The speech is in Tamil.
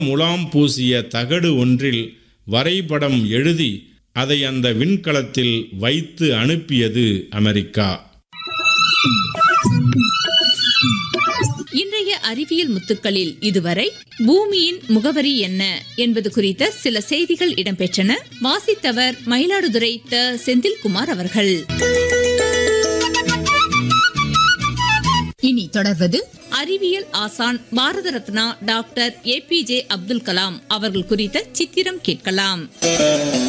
முலாம் பூசிய தகடு ஒன்றில் வரைபடம் எழுதி அதை அந்த விண்கலத்தில் வைத்து அனுப்பியது அமெரிக்கா இன்றைய அறிவியல் முத்துக்களில் இதுவரை பூமியின் முகவரி என்ன என்பது குறித்த சில செய்திகள் இடம்பெற்றன வாசித்தவர் மயிலாடுதுறை த செந்தில்குமார் அவர்கள் இனி தொடர்வது அறிவியல் ஆசான் Bharat Ratna doctor A P J Abdul Kalam அவர்கள் குறித்த சித்திரம் கேட்கலாம்